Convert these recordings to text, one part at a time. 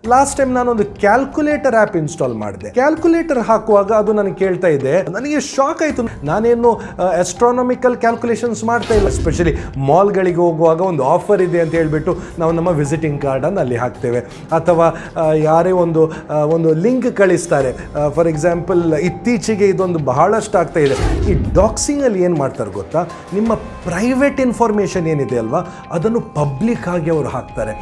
last time ನಾನೊಂದು calculator app install ಮಾಡಿದೆ calculator ಹಾಕುವಾಗ ಅದು ನನಗೆ ಕೇಳ್ತಾ ಇದೆ ನನಗೆ ಶಾಕ್ ಆಯಿತು ನಾನೇನು ಆಸ್ಟ್ರಾನಮಿಕಲ್ ಕ್ಯಾಲ್ಕುಲೇಷನ್ಸ್ ಮಾಡ್ತಾ ಇಲ್ಲ ಎಸ್ಪೆಷಲಿ ಮಾಲ್ಗಳಿಗೆ ಹೋಗುವಾಗ ಒಂದು ಆಫರ್ ಇದೆ ಅಂತ ಹೇಳ್ಬಿಟ್ಟು ನಾವು ನಮ್ಮ ವಿಸಿಟಿಂಗ್ ಕಾರ್ಡನ್ನು ಅಲ್ಲಿ ಹಾಕ್ತೇವೆ ಅಥವಾ ಆ, ಯಾರೇ ಒಂದು ಆ, ಒಂದು ಲಿಂಕ್ ಕಳಿಸ್ತಾರೆ ಫಾರ್ ಎಕ್ಸಾಂಪಲ್ ಇತ್ತೀಚೆಗೆ ಇದೊಂದು ಬಹಳಷ್ಟು ಆಗ್ತಾ ಇದೆ ಈ ಡಾಕ್ಸಿಂಗಲ್ಲಿ ಏನು ಮಾಡ್ತಾರೆ ಗೊತ್ತಾ ನಿಮ್ಮ ಪ್ರೈವೇಟ್ ಇನ್ಫಾರ್ಮೇಷನ್ ಏನಿದೆ ಅಲ್ವಾ ಅದನ್ನು ಪಬ್ಲಿಕ್ ಆಗಿ ಅವರು ಹಾಕ್ತಾರೆ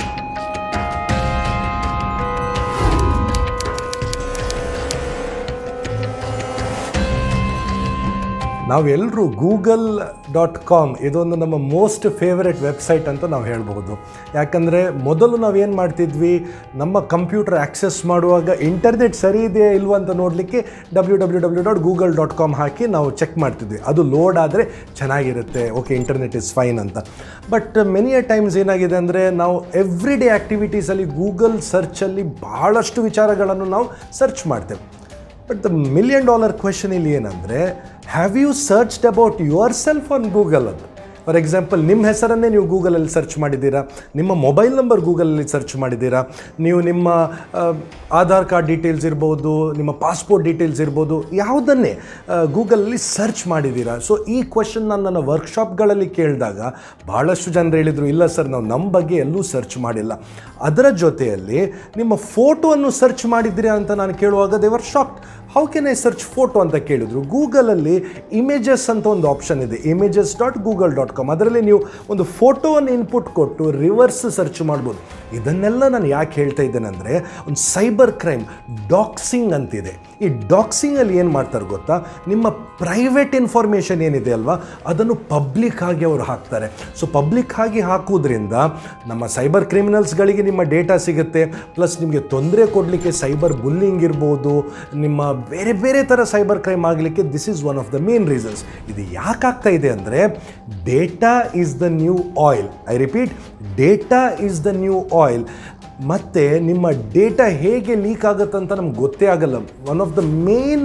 ನಾವೆಲ್ಲರೂ ಗೂಗಲ್ ಡಾಟ್ ಕಾಮ್ ಇದೊಂದು ನಮ್ಮ ಮೋಸ್ಟ್ ಫೇವರೆಟ್ ವೆಬ್ಸೈಟ್ ಅಂತ ನಾವು ಹೇಳ್ಬೋದು ಯಾಕಂದರೆ ಮೊದಲು ನಾವೇನು ಮಾಡ್ತಿದ್ವಿ ನಮ್ಮ ಕಂಪ್ಯೂಟರ್ ಆ್ಯಕ್ಸೆಸ್ ಮಾಡುವಾಗ ಇಂಟರ್ನೆಟ್ ಸರಿ ಇದೆಯಾ ಇಲ್ವಾ ಅಂತ ನೋಡಲಿಕ್ಕೆ W W W dot Google dot com ಹಾಕಿ ನಾವು ಚೆಕ್ ಮಾಡ್ತಿದ್ವಿ ಅದು ಲೋಡ್ ಆದರೆ ಚೆನ್ನಾಗಿರುತ್ತೆ ಓಕೆ ಇಂಟರ್ನೆಟ್ ಇಸ್ ಫೈನ್ ಅಂತ ಬಟ್ ಮೆನಿ ಅ ಟೈಮ್ಸ್ ಏನಾಗಿದೆ ಅಂದರೆ ನಾವು ಎವ್ರಿ ಡೇ ಆ್ಯಕ್ಟಿವಿಟೀಸಲ್ಲಿ ಗೂಗಲ್ ಸರ್ಚಲ್ಲಿ ಭಾಳಷ್ಟು ವಿಚಾರಗಳನ್ನು ನಾವು ಸರ್ಚ್ ಮಾಡ್ತೇವೆ but the million dollar question ಇಲ್ಲಿ ಏನಂದರೆ have you searched about yourself on Google ಅದು ಫಾರ್ ಎಕ್ಸಾಂಪಲ್ ನಿಮ್ಮ ಹೆಸರನ್ನೇ ನೀವು ಗೂಗಲಲ್ಲಿ ಸರ್ಚ್ ಮಾಡಿದ್ದೀರಾ ನಿಮ್ಮ ಮೊಬೈಲ್ ನಂಬರ್ ಗೂಗಲಲ್ಲಿ ಸರ್ಚ್ ಮಾಡಿದ್ದೀರಾ ನೀವು ನಿಮ್ಮ ಆ, ಆಧಾರ್ ಕಾರ್ಡ್ ಡೀಟೇಲ್ಸ್ ಇರ್ಬೋದು ನಿಮ್ಮ ಪಾಸ್ಪೋರ್ಟ್ ಡೀಟೇಲ್ಸ್ ಇರ್ಬೋದು ಯಾವುದನ್ನೇ ಗೂಗಲಲ್ಲಿ ಸರ್ಚ್ ಮಾಡಿದ್ದೀರಾ ಸೊ ಈ ಕ್ವೆಶನ್ ನಾನು ನನ್ನ ವರ್ಕ್ಶಾಪ್ಗಳಲ್ಲಿ ಕೇಳಿದಾಗ ಭಾಳಷ್ಟು ಜನರು ಹೇಳಿದರು ಇಲ್ಲ ಸರ್ ನಾವು ನಮ್ಮ ಬಗ್ಗೆ ಎಲ್ಲೂ ಸರ್ಚ್ ಮಾಡಿಲ್ಲ ಅದರ ಜೊತೆಯಲ್ಲಿ ನಿಮ್ಮ ಫೋಟೋವನ್ನು ಸರ್ಚ್ ಮಾಡಿದ್ದೀರಾ ಅಂತ ನಾನು ಕೇಳುವಾಗ they were shocked how can I search photo ಅಂತ ಕೇಳಿದ್ರು ಗೂಗಲಲ್ಲಿ ಇಮೇಜಸ್ ಅಂತ ಒಂದು ಆಪ್ಷನ್ ಇದೆ images dot Google dot com ಅದರಲ್ಲಿ ನೀವು ಒಂದು ಫೋಟೋವನ್ನು ಇನ್ಪುಟ್ ಕೊಟ್ಟು ರಿವರ್ಸ್ ಸರ್ಚ್ ಮಾಡ್ಬೋದು ಇದನ್ನೆಲ್ಲ ನಾನು ಯಾಕೆ ಹೇಳ್ತಾ ಇದ್ದೇನೆ ಅಂದರೆ ಒಂದು ಸೈಬರ್ ಕ್ರೈಮ್ ಡಾಕ್ಸಿಂಗ್ ಅಂತಿದೆ ಈ ಡಾಕ್ಸಿಂಗಲ್ಲಿ ಏನು ಮಾಡ್ತಾರೆ ಗೊತ್ತಾ ನಿಮ್ಮ ಪ್ರೈವೇಟ್ ಇನ್ಫಾರ್ಮೇಷನ್ ಏನಿದೆ ಅಲ್ವಾ ಅದನ್ನು ಪಬ್ಲಿಕ್ ಆಗಿ ಅವರು ಹಾಕ್ತಾರೆ ಸೊ ಪಬ್ಲಿಕ್ ಆಗಿ ಹಾಕುವುದರಿಂದ ನಮ್ಮ ಸೈಬರ್ ಕ್ರಿಮಿನಲ್ಸ್ಗಳಿಗೆ ನಿಮ್ಮ ಡೇಟಾ ಸಿಗುತ್ತೆ ಪ್ಲಸ್ ನಿಮಗೆ ತೊಂದರೆ ಕೊಡಲಿಕ್ಕೆ ಸೈಬರ್ ಬುಲ್ಲಿಂಗ್ ಇರ್ಬೋದು ನಿಮ್ಮ ಬೇರೆ ಬೇರೆ ಥರ ಸೈಬರ್ ಕ್ರೈಮ್ ಆಗಲಿಕ್ಕೆ this is one of the main reasons ಇದು ಯಾಕೆ ಆಗ್ತಾ ಇದೆ ಅಂದರೆ data is the new oil I repeat data is the new oil ಮತ್ತು ನಿಮ್ಮ ಡೇಟಾ ಹೇಗೆ ಲೀಕ್ ಆಗುತ್ತೆ ಅಂತ ನಮ್ಗೆ ಗೊತ್ತೇ ಆಗಲ್ಲ one of the main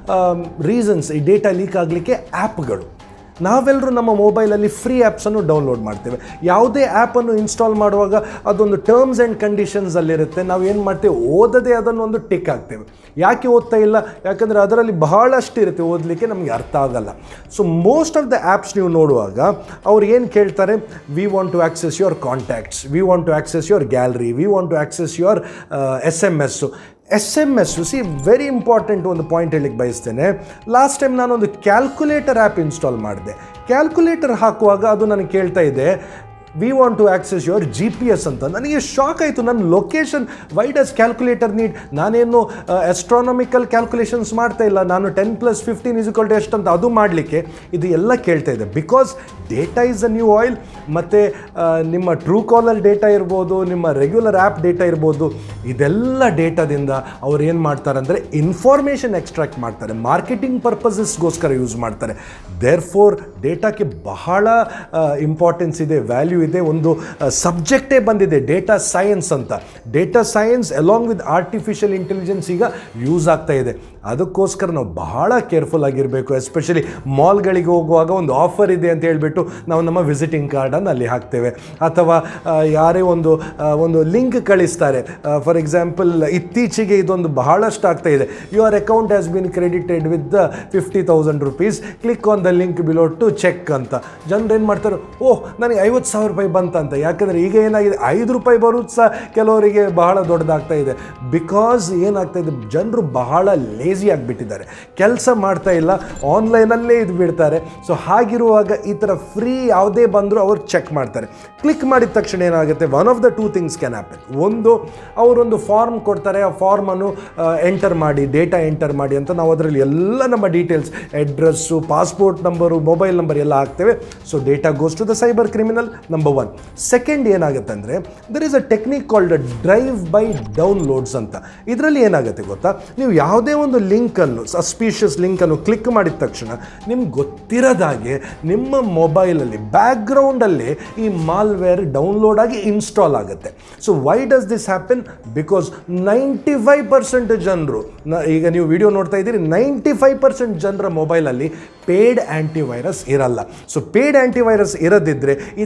reasons ಈ ಡೇಟಾ ಲೀಕ್ ಆಗಲಿಕ್ಕೆ ಆ್ಯಪ್ಗಳು ನಾವೆಲ್ಲರೂ ನಮ್ಮ ಮೊಬೈಲಲ್ಲಿ ಫ್ರೀ ಆ್ಯಪ್ಸನ್ನು ಡೌನ್ಲೋಡ್ ಮಾಡ್ತೇವೆ ಯಾವುದೇ ಆ್ಯಪನ್ನು ಇನ್ಸ್ಟಾಲ್ ಮಾಡುವಾಗ ಅದೊಂದು ಟರ್ಮ್ಸ್ ಆ್ಯಂಡ್ ಕಂಡೀಷನ್ಸಲ್ಲಿರುತ್ತೆ ನಾವು ಏನು ಮಾಡ್ತೇವೆ ಓದದೆ ಅದನ್ನು ಒಂದು ಟಿಕ್ ಹಾಕ್ತೇವೆ ಯಾಕೆ ಓದ್ತಾ ಇಲ್ಲ ಯಾಕಂದರೆ ಅದರಲ್ಲಿ ಬಹಳಷ್ಟು ಇರುತ್ತೆ ಓದಲಿಕ್ಕೆ ನಮಗೆ ಅರ್ಥ ಆಗಲ್ಲ so most of the apps ನೀವು ನೋಡುವಾಗ ಅವ್ರು ಏನು ಕೇಳ್ತಾರೆ we want to access your contacts we want to access your gallery we want to access your S M S S M S see very important ಒಂದು point ಹೇಳಿಕ್ಕೆ ಬಯಸ್ತೇನೆ last time ನಾನೊಂದು calculator app install ಮಾಡಿದೆ calculator ಹಾಕುವಾಗ ಅದು ನನಗೆ ಕೇಳ್ತಾ ಇದೆ we want to access your G P S ಅಂತ ನನಗೆ ಶಾಕ್ ಆಯಿತು ನನ್ನ location why does calculator need ನಾನೇನು ಆಸ್ಟ್ರಾನಮಿಕಲ್ ಕ್ಯಾಲ್ಕುಲೇಷನ್ಸ್ ಮಾಡ್ತಾ ಇಲ್ಲ ನಾನು ten plus fifteen is equal to ಎಷ್ಟು ಅಂತ ಅದು ಮಾಡಲಿಕ್ಕೆ ಇದು ಎಲ್ಲ ಕೇಳ್ತಾ ಇದೆ because data is a new oil ಮತ್ತು ನಿಮ್ಮ ಟ್ರೂ ಕಾಲರ್ ಡೇಟಾ ಇರ್ಬೋದು ನಿಮ್ಮ ರೆಗ್ಯುಲರ್ ಆ್ಯಪ್ ಡೇಟಾ ಇರ್ಬೋದು ಇದೆಲ್ಲ ಡೇಟಾದಿಂದ ಅವ್ರು ಏನು ಮಾಡ್ತಾರೆ ಅಂದರೆ ಇನ್ಫಾರ್ಮೇಷನ್ ಎಕ್ಸ್ಟ್ರಾಕ್ಟ್ ಮಾಡ್ತಾರೆ ಮಾರ್ಕೆಟಿಂಗ್ ಪರ್ಪಸಸ್ಗೋಸ್ಕರ ಯೂಸ್ ಮಾಡ್ತಾರೆ ದೇರ್ ಫೋರ್ ಡೇಟಾಕ್ಕೆ ಬಹಳ ಇಂಪಾರ್ಟೆನ್ಸ್ ಇದೆ ವ್ಯಾಲ್ಯೂ ಇದೆ ಒಂದು ಸಬ್ಜೆಕ್ಟೇ ಬಂದಿದೆ ಡೇಟಾ ಸೈನ್ಸ್ ಅಂತ data science along with artificial intelligence ಈಗ ಯೂಸ್ ಆಗ್ತಾ ಇದೆ ಅದಕ್ಕೋಸ್ಕರ ನಾವು ಬಹಳ ಕೇರ್ಫುಲ್ ಆಗಿರಬೇಕು ಎಸ್ಪೆಷಲಿ ಮಾಲ್ಗಳಿಗೆ ಹೋಗುವಾಗ ಒಂದು ಆಫರ್ ಇದೆ ಅಂತ ಹೇಳ್ಬಿಟ್ಟು ನಾವು ನಮ್ಮ ವಿಸಿಟಿಂಗ್ ಕಾರ್ಡನ್ನು ಅಲ್ಲಿ ಹಾಕ್ತೇವೆ ಅಥವಾ ಆ, ಯಾರೇ ಒಂದು ಆ, ಒಂದು ಲಿಂಕ್ ಕಳಿಸ್ತಾರೆ ಫಾರ್ ಎಕ್ಸಾಂಪಲ್ ಇತ್ತೀಚೆಗೆ ಇದೊಂದು ಬಹಳಷ್ಟು ಆಗ್ತಾ ಇದೆ your account has been credited with the fifty thousand rupees click on the link below to check ಅಂತ ಜನರು ಏನು ಮಾಡ್ತಾರೆ ಓಹ್ ನನಗೆ ಐವತ್ತು ಸಾವಿರ ರೂಪಾಯಿ ಬಂತಂತ ಯಾಕಂದರೆ ಈಗ ಏನಾಗಿದೆ ಐದು ರೂಪಾಯಿ ಬರೋದು ಸಹ ಕೆಲವರಿಗೆ ಬಹಳ ದೊಡ್ಡದಾಗ್ತಾ ಇದೆ ಬಿಕಾಸ್ ಏನಾಗ್ತಾ ಇದೆ ಜನರು ಬಹಳ ಲೇಸಿ ಆಗಿಬಿಟ್ಟಿದ್ದಾರೆ ಕೆಲಸ ಮಾಡ್ತಾ ಇಲ್ಲ ಆನ್ಲೈನಲ್ಲೇ ಇದು ಬಿಡ್ತಾರೆ ಸೊ ಹಾಗಿರುವಾಗ ಈ ಥರ ಫ್ರೀ ಯಾವುದೇ ಬಂದರೂ ಅವ್ರು ಚೆಕ್ ಮಾಡ್ತಾರೆ ಕ್ಲಿಕ್ ಮಾಡಿದ ತಕ್ಷಣ ಏನಾಗುತ್ತೆ one of the two things can happen ಒಂದು ಅವರೊಂದು ಫಾರ್ಮ್ ಕೊಡ್ತಾರೆ ಆ ಫಾರ್ಮನ್ನು ಎಂಟರ್ ಮಾಡಿ ಡೇಟಾ ಎಂಟರ್ ಮಾಡಿ ಅಂತ ನಾವು ಅದರಲ್ಲಿ ಎಲ್ಲ ನಮ್ಮ details address passport number mobile number ಎಲ್ಲ ಹಾಕ್ತೇವೆ so data goes to the cyber criminal number one second ಏನಾಗುತ್ತೆ ಅಂದರೆ there is a technique called drive by downloads ಅಂತ ಇದರಲ್ಲಿ ಏನಾಗುತ್ತೆ ಗೊತ್ತಾ ನೀವು ಯಾವುದೇ ಒಂದು ಲಿಂಕನ್ನು ಸಸ್ಪೀಷಿಯಸ್ ಲಿಂಕನ್ನು ಕ್ಲಿಕ್ ಮಾಡಿದ ತಕ್ಷಣ ನಿಮ್ಗೆ ಗೊತ್ತಿರೋದಾಗೆ ನಿಮ್ಮ ಮೊಬೈಲಲ್ಲಿ ಬ್ಯಾಕ್ಗ್ರೌಂಡಲ್ಲಿ ಈ ಮಾಲ್ವೇರ್ ಡೌನ್ಲೋಡ್ ಆಗಿ ಇನ್ಸ್ಟಾಲ್ ಆಗುತ್ತೆ so why does this happen because ninety five percent ಜನರು ಈಗ ನೀವು ವಿಡಿಯೋ ನೋಡ್ತಾ ಇದ್ದೀರಿ ನೈಂಟಿ ಫೈವ್ ಪರ್ಸೆಂಟ್ ಜನರ ಮೊಬೈಲಲ್ಲಿ ಪೇಡ್ ಆ್ಯಂಟಿವೈರಸ್ ಇರಲ್ಲ ಸೊ ಪೇಡ್ ಆ್ಯಂಟಿವೈರಸ್ ಇರದಿದ್ದರೆ ಈ ಥರ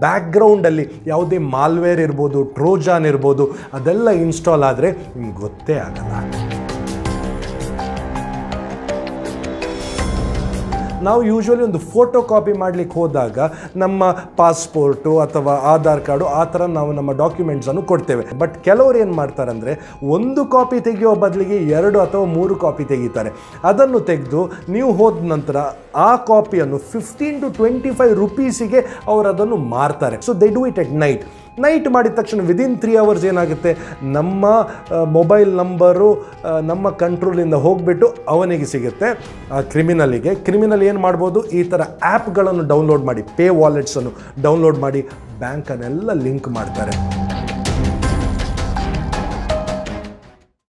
ಬ್ಯಾಕ್ಗ್ರೌಂಡಲ್ಲಿ ಯಾವುದೇ ಮಾಲ್ವೇರ್ ಇರ್ಬೋದು ಟ್ರೋಜಾನ್ ಇರ್ಬೋದು ಅದೆಲ್ಲ ಇನ್ಸ್ಟಾಲ್ ಆದರೆ ನಿಮ್ಗೆ ಗೊತ್ತೇ ಆಗಲ್ಲ ನಾವು ಯೂಶ್ವಲಿ ಒಂದು ಫೋಟೋ ಕಾಪಿ ಮಾಡಲಿಕ್ಕೆ ಹೋದಾಗ ನಮ್ಮ ಪಾಸ್ಪೋರ್ಟು ಅಥವಾ ಆಧಾರ್ ಕಾರ್ಡು ಆ ಥರ ನಾವು ನಮ್ಮ ಡಾಕ್ಯುಮೆಂಟ್ಸನ್ನು ಕೊಡ್ತೇವೆ ಬಟ್ ಕೆಲವರು ಏನು ಮಾಡ್ತಾರೆ ಅಂದರೆ ಒಂದು ಕಾಪಿ ತೆಗೆಯೋ ಬದಲಿಗೆ ಎರಡು ಅಥವಾ ಮೂರು ಕಾಪಿ ತೆಗಿತಾರೆ ಅದನ್ನು ತೆಗೆದು ನೀವು ಹೋದ ನಂತರ ಆ ಕಾಪಿಯನ್ನು ಫಿಫ್ಟೀನ್ ಟು ಟ್ವೆಂಟಿ ಫೈವ್ ರುಪೀಸಿಗೆ ಅವರು ಅದನ್ನು ಮಾರ್ತಾರೆ so they do it at night night ಮಾಡಿದ ತಕ್ಷಣ ವಿದಿನ್ ತ್ರೀ ಅವರ್ಸ್ ಏನಾಗುತ್ತೆ ನಮ್ಮ ಮೊಬೈಲ್ ನಂಬರು ನಮ್ಮ ಕಂಟ್ರೋಲಿಂದ ಹೋಗಿಬಿಟ್ಟು ಅವನಿಗೆ ಸಿಗುತ್ತೆ ಕ್ರಿಮಿನಲಿಗೆ ಕ್ರಿಮಿನಲ್ ಏನು ಮಾಡ್ಬೋದು ಈ ಥರ ಆ್ಯಪ್ಗಳನ್ನು ಡೌನ್ಲೋಡ್ ಮಾಡಿ ಪೇ ವಾಲೆಟ್ಸನ್ನು ಡೌನ್ಲೋಡ್ ಮಾಡಿ ಬ್ಯಾಂಕನ್ನೆಲ್ಲ ಲಿಂಕ್ ಮಾಡ್ತಾರೆ